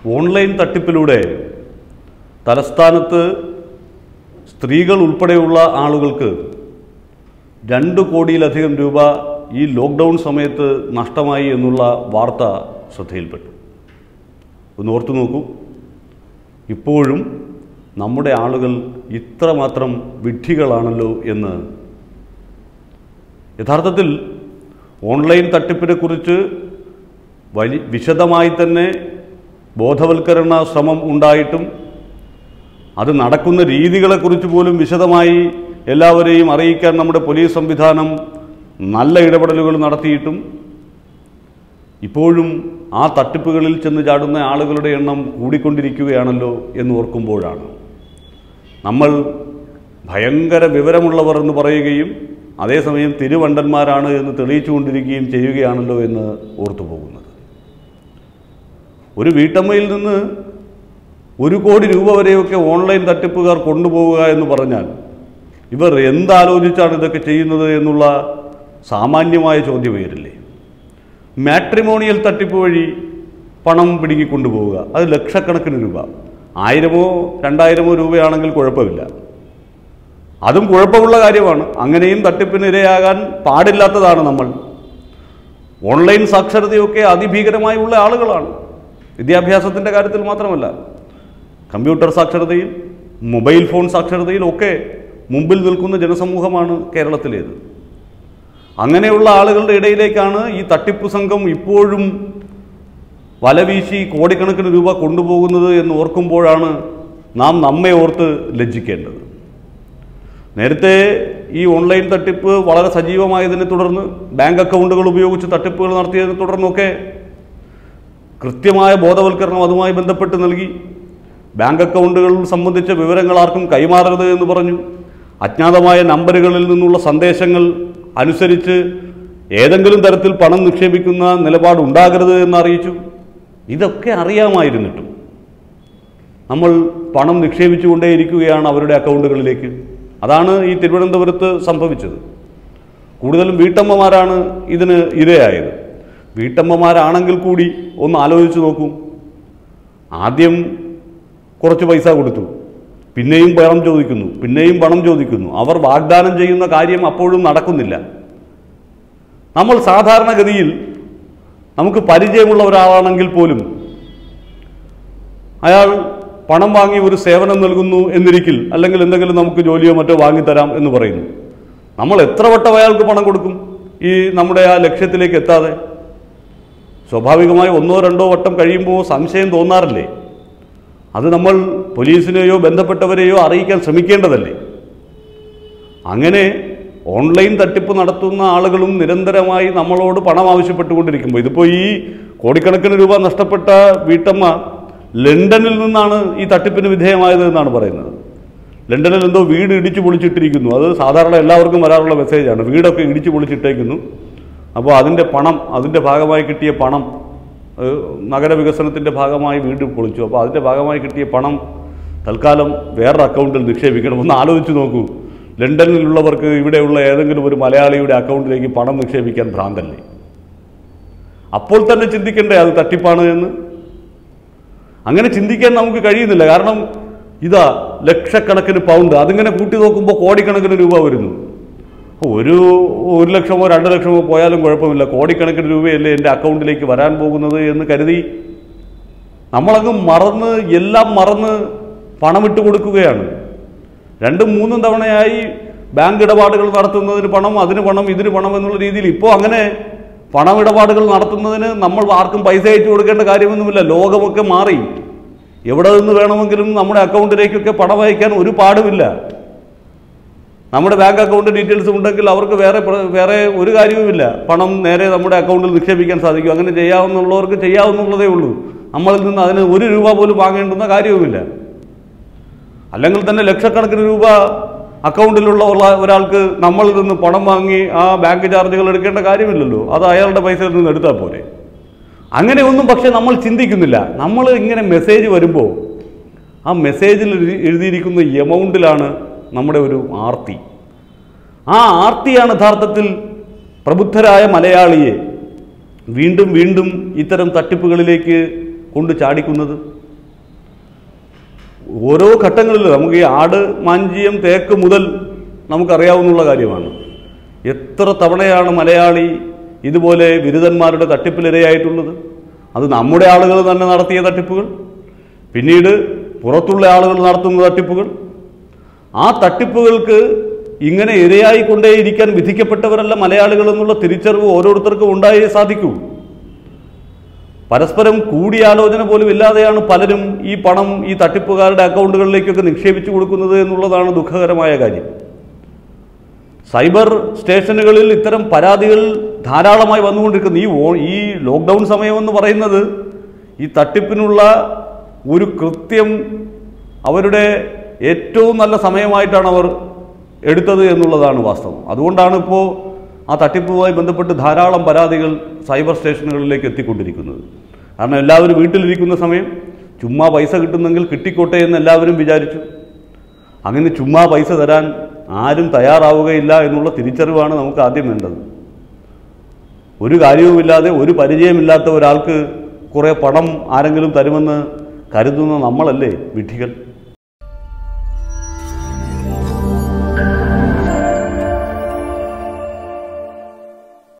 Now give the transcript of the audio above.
online തട്ടിപ്പിലൂടെ തലസ്ഥാനത്ത് സ്ത്രീകൾ ഉൾപ്പെടെയുള്ള ആളുകൾക്ക് രണ്ട് കോടിയിലധികം രൂപ ഈ ലോക്ക്ഡൗൺ സമയത്ത് നഷ്ടമായി എന്നുള്ള വാർത്ത ശ്രദ്ധയിൽപ്പെട്ടു ഒന്ന് ഓർത്തു നോക്കൂ ഇപ്പോഴും നമ്മുടെ ആളുകൾ ഇത്രമാത്രം വിഡ്ഢികളാണല്ലോ എന്ന് യഥാർത്ഥത്തിൽ ഓൺലൈൻ തട്ടിപ്പിനെ കുറിച്ച് വലി വിശദമായി തന്നെ ബോധവൽക്കരണ ശ്രമം ഉണ്ടായിട്ടും അത് നടക്കുന്ന രീതികളെക്കുറിച്ച് പോലും വിശദമായി എല്ലാവരെയും അറിയിക്കാൻ നമ്മുടെ പോലീസ് സംവിധാനം നല്ല ഇടപെടലുകൾ നടത്തിയിട്ടും ഇപ്പോഴും ആ തട്ടിപ്പുകളിൽ ചെന്ന് ചാടുന്ന ആളുകളുടെ എണ്ണം കൂടിക്കൊണ്ടിരിക്കുകയാണല്ലോ എന്ന് ഓർക്കുമ്പോഴാണ് നമ്മൾ ഭയങ്കര വിവരമുള്ളവർ എന്ന് പറയുകയും അതേസമയം തിരുവണ്ടന്മാരാണ് എന്ന് തെളിയിച്ചുകൊണ്ടിരിക്കുകയും ചെയ്യുകയാണല്ലോ എന്ന് ഓർത്തു പോകുന്നത് ഒരു വീട്ടമ്മയിൽ നിന്ന് ഒരു കോടി രൂപ വരെയൊക്കെ ഓൺലൈൻ തട്ടിപ്പുകാർ കൊണ്ടുപോവുക എന്ന് പറഞ്ഞാൽ ഇവർ എന്താലോചിച്ചാണ് ഇതൊക്കെ ചെയ്യുന്നത് എന്നുള്ള സാമാന്യമായ ചോദ്യം ഉയരില്ലേ മാട്രിമോണിയൽ തട്ടിപ്പ് വഴി പണം പിടുങ്ങിക്കൊണ്ടുപോവുക അത് ലക്ഷക്കണക്കിന് രൂപ ആയിരമോ രണ്ടായിരമോ രൂപയാണെങ്കിൽ കുഴപ്പമില്ല അതും കുഴപ്പമുള്ള കാര്യമാണ് അങ്ങനെയും തട്ടിപ്പിന് ഇരയാകാൻ പാടില്ലാത്തതാണ് നമ്മൾ ഓൺലൈൻ സാക്ഷരതയൊക്കെ അതിഭീകരമായുള്ള ആളുകളാണ് വിദ്യാഭ്യാസത്തിൻ്റെ കാര്യത്തിൽ മാത്രമല്ല കമ്പ്യൂട്ടർ സാക്ഷരതയിൽ മൊബൈൽ ഫോൺ സാക്ഷരതയിലും ഒക്കെ മുമ്പിൽ നിൽക്കുന്ന ജനസമൂഹമാണ് കേരളത്തിലേത് അങ്ങനെയുള്ള ആളുകളുടെ ഇടയിലേക്കാണ് ഈ തട്ടിപ്പ് സംഘം ഇപ്പോഴും വലവീശി കോടിക്കണക്കിന് രൂപ കൊണ്ടുപോകുന്നത് എന്ന് ഓർക്കുമ്പോഴാണ് നാം നമ്മെ ഓർത്ത് ലജ്ജിക്കേണ്ടത് നേരത്തെ ഈ ഓൺലൈൻ തട്ടിപ്പ് വളരെ സജീവമായതിനെ തുടർന്ന് ബാങ്ക് അക്കൗണ്ടുകൾ ഉപയോഗിച്ച് തട്ടിപ്പുകൾ നടത്തിയതിനെ തുടർന്നൊക്കെ കൃത്യമായ ബോധവൽക്കരണം അതുമായി ബന്ധപ്പെട്ട് നൽകി ബാങ്ക് അക്കൗണ്ടുകൾ സംബന്ധിച്ച വിവരങ്ങൾ ആർക്കും കൈമാറരുത് എന്ന് പറഞ്ഞു അജ്ഞാതമായ നമ്പറുകളിൽ നിന്നുള്ള സന്ദേശങ്ങൾ അനുസരിച്ച് ഏതെങ്കിലും തരത്തിൽ പണം നിക്ഷേപിക്കുന്ന നിലപാട് ഉണ്ടാകരുത് എന്ന് അറിയിച്ചു ഇതൊക്കെ അറിയാമായിരുന്നിട്ടും നമ്മൾ പണം നിക്ഷേപിച്ചുകൊണ്ടേയിരിക്കുകയാണ് അവരുടെ അക്കൗണ്ടുകളിലേക്ക് അതാണ് ഈ തിരുവനന്തപുരത്ത് സംഭവിച്ചത് കൂടുതലും വീട്ടമ്മമാരാണ് ഇതിന് ഇരയായത് വീട്ടമ്മമാരാണെങ്കിൽ കൂടി ഒന്ന് ആലോചിച്ച് നോക്കൂ ആദ്യം കുറച്ച് പൈസ കൊടുത്തു പിന്നെയും പണം ചോദിക്കുന്നു പിന്നെയും പണം ചോദിക്കുന്നു അവർ വാഗ്ദാനം ചെയ്യുന്ന കാര്യം അപ്പോഴും നടക്കുന്നില്ല നമ്മൾ സാധാരണഗതിയിൽ നമുക്ക് പരിചയമുള്ള ഒരാളാണെങ്കിൽ പോലും അയാൾ പണം വാങ്ങി ഒരു സേവനം നൽകുന്നു എന്നിരിക്കിൽ അല്ലെങ്കിൽ എന്തെങ്കിലും നമുക്ക് ജോലിയോ മറ്റോ വാങ്ങിത്തരാം എന്ന് പറയുന്നു നമ്മൾ എത്ര വട്ടം അയാൾക്ക് പണം കൊടുക്കും ഈ നമ്മുടെ ആ ലക്ഷ്യത്തിലേക്ക് എത്താതെ സ്വാഭാവികമായി ഒന്നോ രണ്ടോ വട്ടം കഴിയുമ്പോൾ സംശയം തോന്നാറില്ലേ അത് നമ്മൾ പോലീസിനെയോ ബന്ധപ്പെട്ടവരെയോ അറിയിക്കാൻ ശ്രമിക്കേണ്ടതല്ലേ അങ്ങനെ ഓൺലൈൻ തട്ടിപ്പ് നടത്തുന്ന ആളുകളും നിരന്തരമായി നമ്മളോട് പണം ആവശ്യപ്പെട്ടുകൊണ്ടിരിക്കുമ്പോൾ ഇതിപ്പോൾ ഈ കോടിക്കണക്കിന് രൂപ നഷ്ടപ്പെട്ട വീട്ടമ്മ ലണ്ടനിൽ നിന്നാണ് ഈ തട്ടിപ്പിന് വിധേയമായത് എന്നാണ് പറയുന്നത് ലണ്ടനിൽ എന്തോ വീട് ഇടിച്ചു പൊളിച്ചിട്ടിരിക്കുന്നു അത് സാധാരണ എല്ലാവർക്കും വരാറുള്ള മെസ്സേജാണ് വീടൊക്കെ ഇടിച്ചു പൊളിച്ചിട്ടേക്കുന്നു അപ്പോൾ അതിൻ്റെ പണം അതിൻ്റെ ഭാഗമായി കിട്ടിയ പണം ഏഹ്, നഗരവികസനത്തിൻ്റെ ഭാഗമായി വീട് പൊളിച്ചു അപ്പോൾ അതിൻ്റെ ഭാഗമായി കിട്ടിയ പണം തൽക്കാലം വേറൊരു അക്കൗണ്ടിൽ നിക്ഷേപിക്കണം ഒന്ന് ആലോചിച്ച് നോക്കൂ ലണ്ടനിലുള്ളവർക്ക് ഇവിടെയുള്ള ഏതെങ്കിലും ഒരു മലയാളിയുടെ അക്കൗണ്ടിലേക്ക് പണം നിക്ഷേപിക്കാൻ ഭ്രാന്തല്ലേ അപ്പോൾ തന്നെ ചിന്തിക്കണ്ടേ അത് തട്ടിപ്പാണ് എന്ന് അങ്ങനെ ചിന്തിക്കാൻ നമുക്ക് കഴിയുന്നില്ല കാരണം ഇതാ ലക്ഷക്കണക്കിന് പൗണ്ട് അതിങ്ങനെ കൂട്ടി നോക്കുമ്പോൾ കോടിക്കണക്കിന് രൂപ വരുന്നു ഒരു ഒരു ലക്ഷമോ രണ്ട് ലക്ഷമോ പോയാലും കുഴപ്പമില്ല കോടിക്കണക്കിന് രൂപയല്ലേ എൻ്റെ അക്കൗണ്ടിലേക്ക് വരാൻ പോകുന്നത് എന്ന് കരുതി നമ്മളങ്ങ് മറന്ന് എല്ലാം മറന്ന് പണമിട്ട് കൊടുക്കുകയാണ് രണ്ടും മൂന്നും തവണയായി ബാങ്ക് ഇടപാടുകൾ നടത്തുന്നതിന് പണം അതിന് പണം ഇതിന് പണം എന്നുള്ള രീതിയിൽ ഇപ്പോൾ അങ്ങനെ പണമിടപാടുകൾ നടത്തുന്നതിന് നമ്മൾ ആർക്കും പൈസ അയച്ചു കൊടുക്കേണ്ട കാര്യമൊന്നുമില്ല ലോകമൊക്കെ മാറി എവിടെ നിന്ന് വേണമെങ്കിലും നമ്മുടെ അക്കൗണ്ടിലേക്കൊക്കെ പണം അയക്കാൻ ഒരു പാടുമില്ല നമ്മുടെ ബാങ്ക് അക്കൗണ്ട് ഡീറ്റെയിൽസ് ഉണ്ടെങ്കിൽ അവർക്ക് വേറെ പ്ര- വേറെ ഒരു കാര്യവുമില്ല പണം നേരെ നമ്മുടെ അക്കൗണ്ടിൽ നിക്ഷേപിക്കാൻ സാധിക്കും അങ്ങനെ ചെയ്യാവുന്നുള്ളവർക്ക് ചെയ്യാവുന്നുള്ളതേ ഉള്ളൂ നമ്മളിൽ നിന്ന് അതിന് ഒരു രൂപ പോലും വാങ്ങേണ്ടുന്ന കാര്യവുമില്ല അല്ലെങ്കിൽ തന്നെ ലക്ഷക്കണക്കിന് രൂപ അക്കൗണ്ടിലുള്ള ഉള്ള ഒരാൾക്ക് നമ്മളിൽ നിന്ന് പണം വാങ്ങി ആ ബാങ്ക് ചാർജുകൾ എടുക്കേണ്ട കാര്യമില്ലല്ലോ അത് അയാളുടെ പൈസയിൽ നിന്ന് എടുത്താൽ പോരെ അങ്ങനെ ഒന്നും പക്ഷേ നമ്മൾ ചിന്തിക്കുന്നില്ല നമ്മൾ ഇങ്ങനെ മെസ്സേജ് വരുമ്പോൾ ആ മെസ്സേജിൽ എഴുതി- എഴുതിയിരിക്കുന്ന എമൗണ്ടിലാണ് നമ്മുടെ ഒരു ആർത്തി ആ ആർത്തിയാണ് യഥാർത്ഥത്തിൽ പ്രബുദ്ധരായ മലയാളിയെ വീണ്ടും വീണ്ടും ഇത്തരം തട്ടിപ്പുകളിലേക്ക് കൊണ്ട് ചാടിക്കുന്നത് ഓരോ ഘട്ടങ്ങളിൽ നമുക്ക് ഈ ആട് മാഞ്ചിയം തേക്ക് മുതൽ നമുക്കറിയാവുന്നുള്ള കാര്യമാണ് എത്ര തവണയാണ് മലയാളി ഇതുപോലെ ബിരുദന്മാരുടെ തട്ടിപ്പിലിരയായിട്ടുള്ളത് അത് നമ്മുടെ ആളുകൾ തന്നെ നടത്തിയ തട്ടിപ്പുകൾ പിന്നീട് പുറത്തുള്ള ആളുകൾ നടത്തുന്ന തട്ടിപ്പുകൾ ആ തട്ടിപ്പുകൾക്ക് ഇങ്ങനെ ഇരയായിക്കൊണ്ടേയിരിക്കാൻ വിധിക്കപ്പെട്ടവരല്ല മലയാളികൾ എന്നുള്ള തിരിച്ചറിവ് ഓരോരുത്തർക്കും ഉണ്ടായേ സാധിക്കൂ പരസ്പരം കൂടിയാലോചന പോലും ഇല്ലാതെയാണ് പലരും ഈ പണം ഈ തട്ടിപ്പുകാരുടെ അക്കൗണ്ടുകളിലേക്കൊക്കെ നിക്ഷേപിച്ചു കൊടുക്കുന്നത് എന്നുള്ളതാണ് ദുഃഖകരമായ കാര്യം സൈബർ സ്റ്റേഷനുകളിൽ ഇത്തരം പരാതികൾ ധാരാളമായി വന്നുകൊണ്ടിരിക്കുന്നു ഈ ഓ ഈ ലോക്ക്ഡൗൺ സമയമെന്ന് പറയുന്നത് ഈ തട്ടിപ്പിനുള്ള ഒരു കൃത്യം അവരുടെ ഏറ്റവും നല്ല സമയമായിട്ടാണ് അവർ എടുത്തത് എന്നുള്ളതാണ് വാസ്തവം അതുകൊണ്ടാണ് ഇപ്പോൾ ആ തട്ടിപ്പുമായി ബന്ധപ്പെട്ട് ധാരാളം പരാതികൾ സൈബർ സ്റ്റേഷനുകളിലേക്ക് എത്തിക്കൊണ്ടിരിക്കുന്നത് കാരണം എല്ലാവരും വീട്ടിലിരിക്കുന്ന സമയം ചുമ്മാ പൈസ കിട്ടുന്നെങ്കിൽ കിട്ടിക്കോട്ടെ എന്ന് എല്ലാവരും വിചാരിച്ചു അങ്ങനെ ചുമ്മാ പൈസ തരാൻ ആരും തയ്യാറാവുകയില്ല എന്നുള്ള തിരിച്ചറിവാണ് നമുക്ക് ആദ്യം വേണ്ടത് ഒരു കാര്യവുമില്ലാതെ ഒരു പരിചയമില്ലാത്ത ഒരാൾക്ക് കുറേ പണം ആരെങ്കിലും തരുമെന്ന് കരുതുന്ന നമ്മളല്ലേ വിഡ്ഢികൾ